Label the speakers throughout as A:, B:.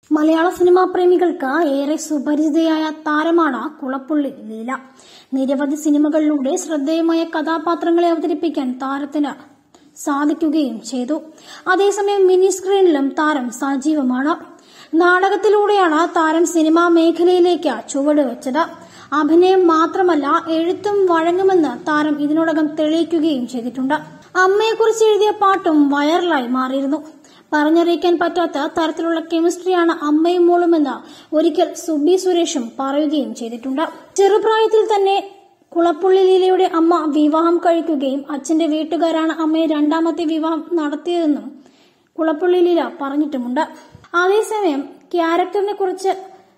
A: മലയാള സിനിമാ പ്രേമികൾക്ക് ഏറെ സുപരിചിതയായ താരമാണ് കുളപ്പുള്ളി ലീല നിരവധി സിനിമകളിലൂടെ ശ്രദ്ധേയമായ കഥാപാത്രങ്ങളെ അവതരിപ്പിക്കാൻ താരത്തിന് സാധിക്കുകയും ചെയ്തു അതേസമയം മിനി സ്ക്രീനിലും താരം സജീവമാണ് നാടകത്തിലൂടെയാണ് താരം സിനിമാ മേഖലയിലേക്ക് ചുവട് വെച്ചത് അഭിനയം മാത്രമല്ല എഴുത്തും വഴങ്ങുമെന്ന് താരം ഇതിനോടകം തെളിയിക്കുകയും ചെയ്തിട്ടുണ്ട് അമ്മയെക്കുറിച്ച് എഴുതിയ പാട്ടും വൈറലായി മാറിയിരുന്നു പറഞ്ഞറിയിക്കാൻ പറ്റാത്ത തരത്തിലുള്ള കെമിസ്ട്രിയാണ് അമ്മയും മോളുമെന്ന് ഒരിക്കൽ സുബി സുരേഷും പറയുകയും ചെയ്തിട്ടുണ്ട് ചെറുപ്രായത്തിൽ തന്നെ കുളപ്പുള്ളി ലീലയുടെ അമ്മ വിവാഹം കഴിക്കുകയും അച്ഛന്റെ വീട്ടുകാരാണ് അമ്മയെ രണ്ടാമത്തെ വിവാഹം നടത്തിയതെന്നും കുളപ്പുള്ളി ലീല പറഞ്ഞിട്ടുമുണ്ട് അതേസമയം ക്യാരക്ടറിനെ കുറിച്ച്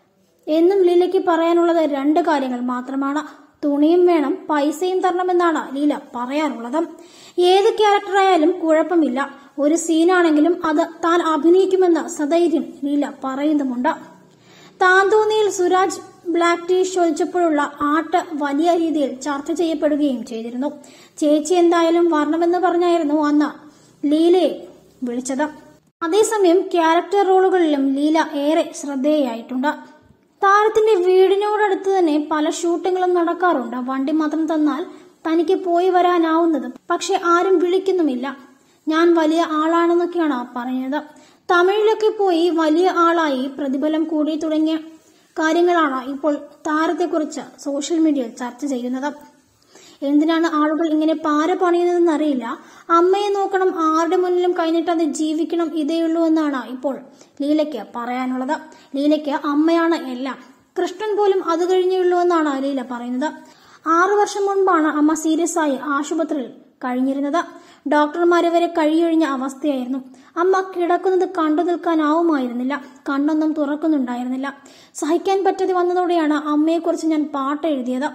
A: എന്നും ലീലയ്ക്ക് പറയാനുള്ളത് രണ്ട് കാര്യങ്ങൾ മാത്രമാണ് തുണിയും വേണം പൈസയും തരണമെന്നാണ് ലീല പറയാറുള്ളത് ഏത് ക്യാരക്ടറായാലും കുഴപ്പമില്ല ഒരു സീനാണെങ്കിലും അത് താൻ അഭിനയിക്കുമെന്ന് സധൈര്യം ലീല പറയുന്നുമുണ്ട് താന്തോന്നിയിൽ സുരാജ് ബ്ലാക്ക് ടീ ചോദിച്ചപ്പോഴുള്ള ആട്ട് വലിയ രീതിയിൽ ചർച്ച ചെയ്യപ്പെടുകയും ചെയ്തിരുന്നു ചേച്ചി എന്തായാലും വരണമെന്ന് പറഞ്ഞായിരുന്നു അന്ന് ലീലയെ വിളിച്ചത് അതേസമയം ക്യാരക്ടർ റോളുകളിലും ലീല ഏറെ ശ്രദ്ധേയായിട്ടുണ്ട് താരത്തിന്റെ വീടിനോടടുത്ത് തന്നെ പല ഷൂട്ടിങ്ങുകളും നടക്കാറുണ്ട് വണ്ടി മാത്രം തന്നാൽ തനിക്ക് പോയി വരാനാവുന്നത് പക്ഷെ ആരും വിളിക്കുന്നുമില്ല ഞാൻ വലിയ ആളാണെന്നൊക്കെയാണ് പറഞ്ഞത് തമിഴിലൊക്കെ പോയി വലിയ ആളായി പ്രതിഫലം കൂടി തുടങ്ങിയ കാര്യങ്ങളാണ് ഇപ്പോൾ താരത്തെക്കുറിച്ച് സോഷ്യൽ മീഡിയയിൽ ചർച്ച ചെയ്യുന്നത് എന്തിനാണ് ആളുകൾ ഇങ്ങനെ പാര പണിയുന്നതെന്ന് അറിയില്ല അമ്മയെ നോക്കണം ആരുടെ മുന്നിലും കൈനീട്ടാതെ ജീവിക്കണം ഇതേയുള്ളൂ എന്നാണ് ഇപ്പോൾ ലീലയ്ക്ക് പറയാനുള്ളത് ലീലയ്ക്ക് അമ്മയാണ് എല്ലാം കൃഷ്ണൻ പോലും അത് കഴിഞ്ഞുള്ളൂ എന്നാണ് ലീല പറയുന്നത് ആറു വർഷം മുൻപാണ് അമ്മ സീരിയസ് ആയി ആശുപത്രിയിൽ കഴിഞ്ഞിരുന്നത് ഡോക്ടർമാരെ വരെ കഴിയൊഴിഞ്ഞ അവസ്ഥയായിരുന്നു അമ്മ കിടക്കുന്നത് കണ്ടു നിൽക്കാനാവുമായിരുന്നില്ല കണ്ണൊന്നും തുറക്കുന്നുണ്ടായിരുന്നില്ല സഹിക്കാൻ പറ്റാതെ വന്നതോടെയാണ് അമ്മയെക്കുറിച്ച് ഞാൻ പാട്ട് എഴുതിയത്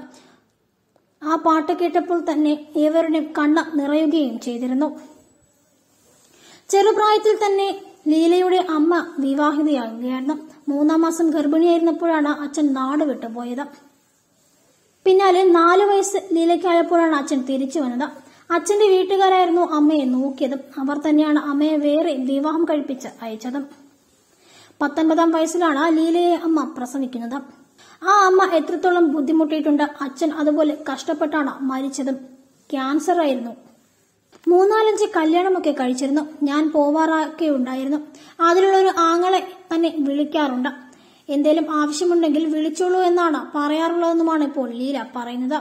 A: ആ പാട്ട് കേട്ടപ്പോൾ തന്നെ ഏവരുടെയും കണ്ണ് നിറയുകയും ചെയ്തിരുന്നു ചെറുപ്രായത്തിൽ തന്നെ ലീലയുടെ അമ്മ വിവാഹിതയാകുകയായിരുന്നു മൂന്നാം മാസം ഗർഭിണിയായിരുന്നപ്പോഴാണ് അച്ഛൻ നാട് വിട്ടുപോയത് പിന്നാലെ നാല് വയസ്സ് ലീലയ്ക്കായപ്പോഴാണ് അച്ഛൻ തിരിച്ചു വന്നത് അച്ഛന്റെ വീട്ടുകാരായിരുന്നു അമ്മയെ നോക്കിയതും അവർ തന്നെയാണ് അമ്മയെ വേറെ വിവാഹം കഴിപ്പിച്ച് അയച്ചതും പത്തൊൻപതാം വയസ്സിലാണ് ലീലയെ അമ്മ പ്രസവിക്കുന്നത് ആ അമ്മ എത്രത്തോളം ബുദ്ധിമുട്ടിയിട്ടുണ്ട് അച്ഛൻ അതുപോലെ കഷ്ടപ്പെട്ടാണ് മരിച്ചതും ക്യാൻസർ ആയിരുന്നു മൂന്നാലഞ്ച് കല്യാണമൊക്കെ കഴിച്ചിരുന്നു ഞാൻ പോവാറൊക്കെ ഉണ്ടായിരുന്നു അതിലുള്ള ഒരു ആങ്ങളെ തന്നെ വിളിക്കാറുണ്ട് എന്തേലും ആവശ്യമുണ്ടെങ്കിൽ വിളിച്ചോളൂ എന്നാണ് പറയാറുള്ളതെന്നുമാണ് ഇപ്പോൾ ലീല പറയുന്നത്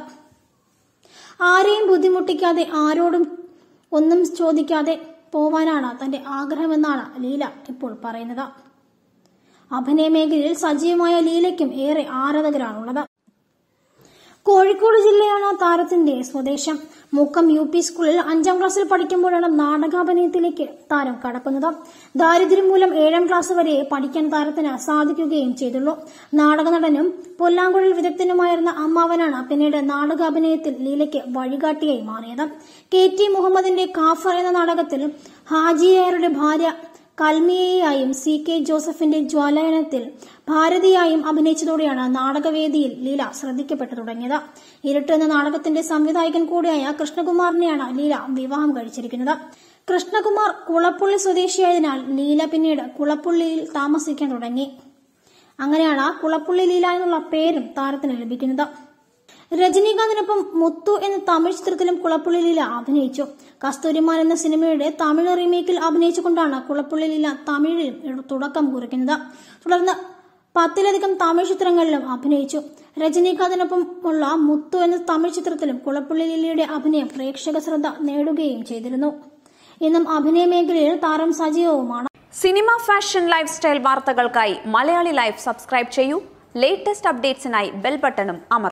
A: ആരെയും ബുദ്ധിമുട്ടിക്കാതെ ആരോടും ഒന്നും ചോദിക്കാതെ പോവാനാണ് തന്റെ ആഗ്രഹമെന്നാണ് ലീല ഇപ്പോൾ പറയുന്നത് അഭിനയ മേഖലയിൽ സജീവമായ ലീലയ്ക്കും ഏറെ ആരാധകരാണുള്ളത് കോഴിക്കോട് ജില്ലയാണ് താരത്തിന്റെ സ്വദേശം മുക്കം യു പി സ്കൂളിൽ അഞ്ചാം ക്ലാസ്സിൽ പഠിക്കുമ്പോഴാണ് നാടകാഭിനയത്തിലേക്ക് താരം കടക്കുന്നത് ദാരിദ്ര്യം മൂലം ഏഴാം ക്ലാസ് വരെ പഠിക്കാൻ താരത്തിന് സാധിക്കുകയും ചെയ്തുള്ളൂ നാടക നടനും പൊല്ലാങ്കുഴൽ വിദഗ്ധനുമായിരുന്ന അമ്മാവനാണ് പിന്നീട് നാടകാഭിനയത്തിൽ ലീലയ്ക്ക് വഴികാട്ടിയായി മാറിയത് കെ ടി മുഹമ്മദിന്റെ കാഫർ എന്ന നാടകത്തിൽ ഹാജിയാരുടെ ഭാര്യ കൽമിയയായും സി കെ ജോസഫിന്റെ ജ്വാലയനത്തിൽ ഭാരതിയായും അഭിനയിച്ചതോടെയാണ് നാടകവേദിയിൽ ലീല ശ്രദ്ധിക്കപ്പെട്ടു തുടങ്ങിയത് ഇരുട്ട് എന്ന നാടകത്തിന്റെ സംവിധായകൻ കൂടിയായ കൃഷ്ണകുമാറിനെയാണ് ലീല വിവാഹം കഴിച്ചിരിക്കുന്നത് കൃഷ്ണകുമാർ കുളപ്പുള്ളി സ്വദേശിയായതിനാൽ ലീല പിന്നീട് കുളപ്പുള്ളിയിൽ താമസിക്കാൻ തുടങ്ങി അങ്ങനെയാണ് കുളപ്പുള്ളി ലീല എന്നുള്ള പേരും താരത്തിന് ലഭിക്കുന്നത് രജനീകാന്തിനൊപ്പം മുത്തു എന്ന തമിഴ് ചിത്രത്തിലും കുളപ്പുള്ളി ലീല അഭിനയിച്ചു കസ്തൂരിമാൻ എന്ന സിനിമയുടെ തമിഴ് റീമേക്കിൽ അഭിനയിച്ചുകൊണ്ടാണ് കുളപ്പുള്ളി ലീല തമിഴിലും തുടക്കം കുറിക്കുന്നത് തുടർന്ന് പത്തിലധികം തമിഴ് ചിത്രങ്ങളിലും അഭിനയിച്ചു രജനീകാന്തിനൊപ്പം ഉള്ള മുത്തു എന്ന തമിഴ് ചിത്രത്തിലും കുളപ്പുള്ളി ലീലയുടെ അഭിനയം പ്രേക്ഷക ശ്രദ്ധ നേടുകയും ചെയ്തിരുന്നു ഇന്നും അഭിനയ മേഖലയിൽ താരം സജീവവുമാണ്
B: സിനിമ ഫാഷൻ ലൈഫ് സ്റ്റൈൽ വാർത്തകൾക്കായി മലയാളി ലൈഫ് സബ്സ്ക്രൈബ് ചെയ്യൂ ലേറ്റസ്റ്റ് അപ്ഡേറ്റ്സിനായി ബെൽ ബട്ടണും അമർ